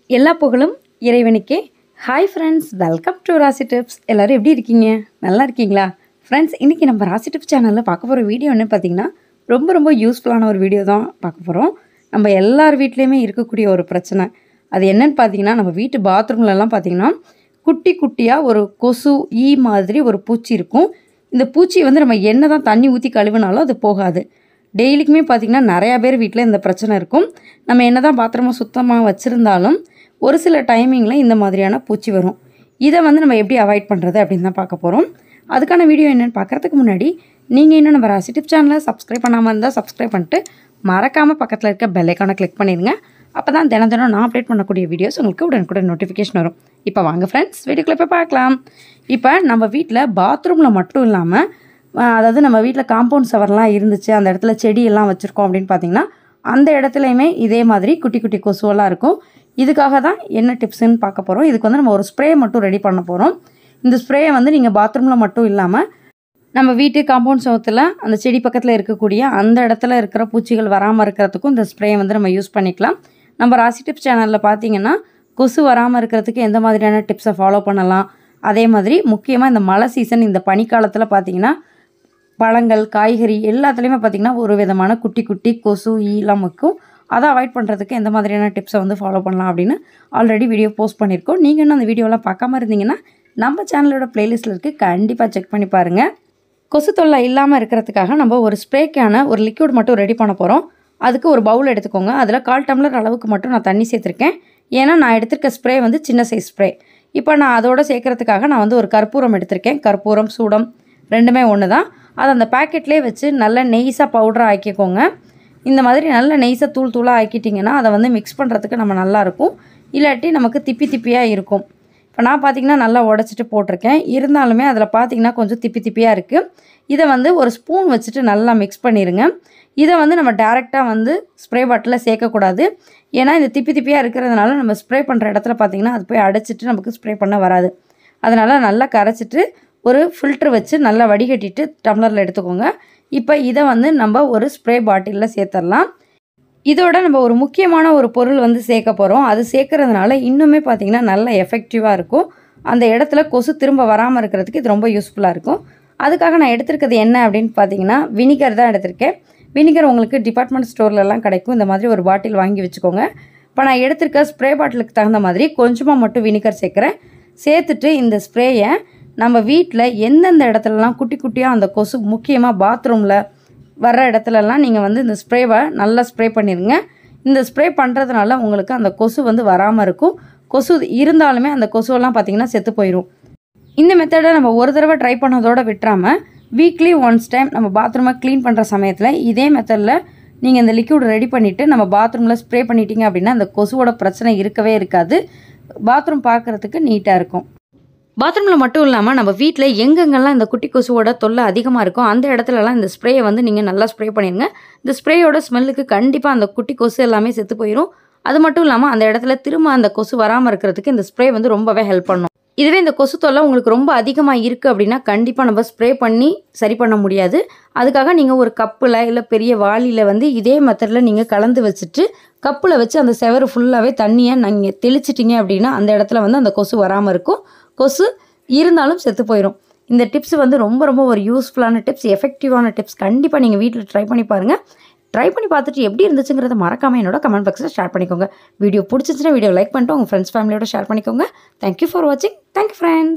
எல்லா புகழும் இறைவனுக்கே hi friends welcome to Rasi tips எல்லோரும் எப்படி இருக்கீங்க நல்லா இருக்கீங்களா ஃப்ரெண்ட்ஸ் இன்றைக்கி நம்ம ராசி டிப்ஸ் சேனலில் பார்க்க போகிற வீடியோ என்ன பார்த்தீங்கன்னா ரொம்ப ரொம்ப யூஸ்ஃபுல்லான ஒரு வீடியோ தான் பார்க்க போகிறோம் நம்ம எல்லார் வீட்லேயுமே இருக்கக்கூடிய ஒரு பிரச்சனை அது என்னன்னு பார்த்தீங்கன்னா நம்ம வீட்டு பாத்ரூம்லலாம் பார்த்தீங்கன்னா குட்டி குட்டியாக ஒரு கொசு ஈ மாதிரி ஒரு பூச்சி இருக்கும் இந்த பூச்சி வந்து நம்ம என்ன தான் தண்ணி ஊற்றி கழுவினாலும் அது போகாது டெய்லிக்குமே பார்த்திங்கன்னா நிறையா பேர் வீட்டில் இந்த பிரச்சனை இருக்கும் நம்ம என்ன தான் பாத்திரமா சுத்தமாக வச்சுருந்தாலும் ஒரு சில டைமிங்கில் இந்த மாதிரியான பூச்சி வரும் இதை வந்து நம்ம எப்படி அவாய்ட் பண்ணுறது அப்படின்னு தான் பார்க்க போகிறோம் அதுக்கான வீடியோ என்னென்னு பார்க்குறதுக்கு முன்னாடி நீங்கள் இன்னும் நம்ம ராசி டிப் சேனலை சப்ஸ்கிரைப் பண்ணாமல் இருந்தால் சப்ஸ்கிரைப் பண்ணிட்டு மறக்காமல் பக்கத்தில் இருக்க பெல்லைக்கானை கிளிக் பண்ணிடுங்க அப்போ தான் தினம் தினம் நான் அப்டேட் பண்ணக்கூடிய வீடியோஸ் உங்களுக்கு உடனுக்குடன் நோட்டிஃபிகேஷன் வரும் இப்போ வாங்க ஃப்ரெண்ட்ஸ் வீடியோக்குள்ளே போய் பார்க்கலாம் இப்போ நம்ம வீட்டில் பாத்ரூமில் மட்டும் இல்லாமல் ஆஹ் அதாவது நம்ம வீட்டில் காம்பவுண்ட் சவர்லாம் இருந்துச்சு அந்த இடத்துல செடியெல்லாம் வச்சுருக்கோம் அப்படின்னு பார்த்தீங்கன்னா அந்த இடத்துலையுமே இதே மாதிரி குட்டி குட்டி கொசுவெல்லாம் இருக்கும் இதுக்காக தான் என்ன டிப்ஸுன்னு பார்க்க போகிறோம் இதுக்கு வந்து நம்ம ஒரு ஸ்ப்ரே மட்டும் ரெடி பண்ண போகிறோம் இந்த ஸ்ப்ரேயை வந்து நீங்கள் பாத்ரூமில் மட்டும் இல்லாமல் நம்ம வீட்டு காம்பவுண்ட் சவுத்தில் அந்த செடி பக்கத்தில் இருக்கக்கூடிய அந்த இடத்துல இருக்கிற பூச்சிகள் வராமல் இருக்கிறதுக்கும் இந்த ஸ்ப்ரேயை வந்து நம்ம யூஸ் பண்ணிக்கலாம் நம்ம ராசி டிப்ஸ் சேனலில் பார்த்தீங்கன்னா கொசு வராமல் இருக்கிறதுக்கு எந்த மாதிரியான டிப்ஸை ஃபாலோ பண்ணலாம் அதே மாதிரி முக்கியமாக இந்த மழை சீசன் இந்த பனிக்காலத்தில் பார்த்தீங்கன்னா பழங்கள் காய்கறி எல்லாத்துலேயுமே பார்த்திங்கன்னா ஒரு விதமான குட்டி குட்டி கொசு ஈலாம் இருக்கும் அதை அவாய்ட் பண்ணுறதுக்கு எந்த மாதிரியான டிப்ஸை வந்து ஃபாலோ பண்ணலாம் அப்படின்னு ஆல்ரெடி வீடியோ போஸ்ட் பண்ணியிருக்கோம் நீங்கள் இன்னும் அந்த வீடியோலாம் பார்க்காம இருந்தீங்கன்னா நம்ம சேனலோட ப்ளேலிஸ்ட்டில் இருக்குது கண்டிப்பாக செக் பண்ணி பாருங்கள் கொசு தொல்லை இல்லாமல் இருக்கிறதுக்காக நம்ம ஒரு ஸ்ப்ரேக்கான ஒரு லிக்விட் மட்டும் ரெடி பண்ண போகிறோம் அதுக்கு ஒரு பவுல் எடுத்துக்கோங்க அதில் கால் டம்ளர் அளவுக்கு மட்டும் நான் தண்ணி சேர்த்துருக்கேன் ஏன்னா நான் எடுத்திருக்க ஸ்ப்ரே வந்து சின்ன சைஸ் ஸ்ப்ரே இப்போ நான் அதோட சேர்க்கறதுக்காக நான் வந்து ஒரு கற்பூரம் எடுத்திருக்கேன் கற்பூரம் சூடம் ரெண்டுமே ஒன்று தான் அதை அந்த பேக்கெட்லேயே வச்சு நல்லா நெய்ஸாக பவுடராக ஆக்கிக்கோங்க இந்த மாதிரி நல்ல நெய்ஸாக தூள் தூளாக ஆக்கிட்டிங்கன்னா அதை வந்து மிக்ஸ் பண்ணுறதுக்கு நம்ம நல்லாயிருக்கும் இல்லாட்டி நமக்கு திப்பி திப்பியாக இருக்கும் இப்போ நான் பார்த்தீங்கன்னா நல்லா உடச்சிட்டு போட்டிருக்கேன் இருந்தாலுமே அதில் பார்த்தீங்கன்னா கொஞ்சம் திப்பி திப்பியாக இருக்குது இதை வந்து ஒரு ஸ்பூன் வச்சுட்டு நல்லா மிக்ஸ் பண்ணிடுங்க இதை வந்து நம்ம டேரெக்டாக வந்து ஸ்ப்ரே பாட்டிலில் சேர்க்கக்கூடாது ஏன்னா இந்த திப்பி திப்பியாக இருக்கிறதுனால நம்ம ஸ்ப்ரே பண்ணுற இடத்துல பார்த்தீங்கன்னா அது போய் அடைச்சிட்டு நமக்கு ஸ்ப்ரே பண்ண வராது அதனால் நல்லா கரைச்சிட்டு ஒரு ஃபில்ட்ரு வச்சு நல்லா வடிகட்டிட்டு டம்ளரில் எடுத்துக்கோங்க இப்போ இதை வந்து நம்ம ஒரு ஸ்ப்ரே பாட்டிலில் சேர்த்துடலாம் இதோட நம்ம ஒரு முக்கியமான ஒரு பொருள் வந்து சேர்க்க போகிறோம் அது சேர்க்கறதுனால இன்னுமே பார்த்திங்கன்னா நல்ல எஃபெக்டிவாக இருக்கும் அந்த இடத்துல கொசு திரும்ப வராமல் இருக்கிறதுக்கு இது ரொம்ப யூஸ்ஃபுல்லாக இருக்கும் அதுக்காக நான் எடுத்திருக்கிறது என்ன அப்படின்னு பார்த்தீங்கன்னா வினிகர் தான் எடுத்திருக்கேன் வினிகர் உங்களுக்கு டிபார்ட்மெண்ட் ஸ்டோர்லலாம் கிடைக்கும் இந்த மாதிரி ஒரு பாட்டில் வாங்கி வச்சுக்கோங்க இப்போ நான் எடுத்திருக்க ஸ்ப்ரே பாட்டிலுக்கு தகுந்த மாதிரி கொஞ்சமாக மட்டும் வினிகர் சேர்க்குறேன் சேர்த்துட்டு இந்த ஸ்ப்ரேயை நம்ம வீட்டில் எந்தெந்த இடத்துலலாம் குட்டி குட்டியாக அந்த கொசு முக்கியமாக பாத்ரூமில் வர்ற இடத்துலலாம் நீங்கள் வந்து இந்த ஸ்ப்ரேவை நல்லா ஸ்ப்ரே பண்ணிடுங்க இந்த ஸ்ப்ரே பண்ணுறதுனால உங்களுக்கு அந்த கொசு வந்து வராமல் இருக்கும் கொசு இருந்தாலுமே அந்த கொசுவெல்லாம் பார்த்திங்கன்னா செத்து போயிடும் இந்த மெத்தடை நம்ம ஒரு தடவை ட்ரை பண்ணதோடு விட்டுறாமல் வீக்லி ஒன்ஸ் டைம் நம்ம பாத்ரூமை க்ளீன் பண்ணுற சமயத்தில் இதே மெத்தடில் நீங்கள் இந்த லிக்விட் ரெடி பண்ணிவிட்டு நம்ம பாத்ரூமில் ஸ்ப்ரே பண்ணிட்டீங்க அப்படின்னா அந்த கொசுவோட பிரச்சனை இருக்கவே இருக்காது பாத்ரூம் பார்க்குறதுக்கு நீட்டாக இருக்கும் பாத்ரூமில் மட்டும் இல்லாமல் நம்ம வீட்டில் எங்கெங்கெல்லாம் இந்த குட்டி கொசுவோட தொல்லை அதிகமாக இருக்கோ அந்த இடத்துலலாம் இந்த ஸ்ப்ரேயை வந்து நீங்கள் நல்லா ஸ்ப்ரே பண்ணிடுங்க இந்த ஸ்ப்ரேயோட ஸ்மெல்லுக்கு கண்டிப்பாக அந்த குட்டி கொசு எல்லாமே செத்து போயிடும் அது மட்டும் இல்லாமல் அந்த இடத்துல திரும்ப அந்த கொசு வராமல் இருக்கிறதுக்கு இந்த ஸ்ப்ரே வந்து ரொம்பவே ஹெல்ப் பண்ணும் இதுவே இந்த கொசு தொல்லை உங்களுக்கு ரொம்ப அதிகமாக இருக்குது அப்படின்னா கண்டிப்பாக நம்ம ஸ்ப்ரே பண்ணி சரி பண்ண முடியாது அதுக்காக நீங்கள் ஒரு கப்பில் இல்லை பெரிய வாளியில் வந்து இதே மெத்தடில் நீங்கள் கலந்து வச்சுட்டு கப்பில் வச்சு அந்த செவரு ஃபுல்லாகவே தண்ணியை நீங்கள் தெளிச்சிட்டிங்க அப்படின்னா அந்த இடத்துல வந்து அந்த கொசு வராமல் இருக்கும் கொசு இருந்தாலும் செத்து போயிடும் இந்த டிப்ஸ் வந்து ரொம்ப ரொம்ப ஒரு யூஸ்ஃபுல்லான டிப்ஸ் எஃபெக்டிவான டிப்ஸ் கண்டிப்பாக நீங்கள் வீட்டில் ட்ரை பண்ணி பாருங்கள் ட்ரை பண்ணி பார்த்துட்டு எப்படி இருந்துச்சுங்கிறத மறக்காமல் என்னோட கமெண்ட் பாக்ஸில் ஷேர் பண்ணிக்கோங்க வீடியோ பிடிச்சிச்சுன்னா வீடியோ லைக் பண்ணிட்டு உங்கள் ஃப்ரெண்ட்ஸ் ஃபேமிலியோட ஷேர் பண்ணிக்கோங்க தேங்க்யூ ஃபார் வாட்சிங் தேங்க்யூ ஃப்ரெண்ட்ஸ்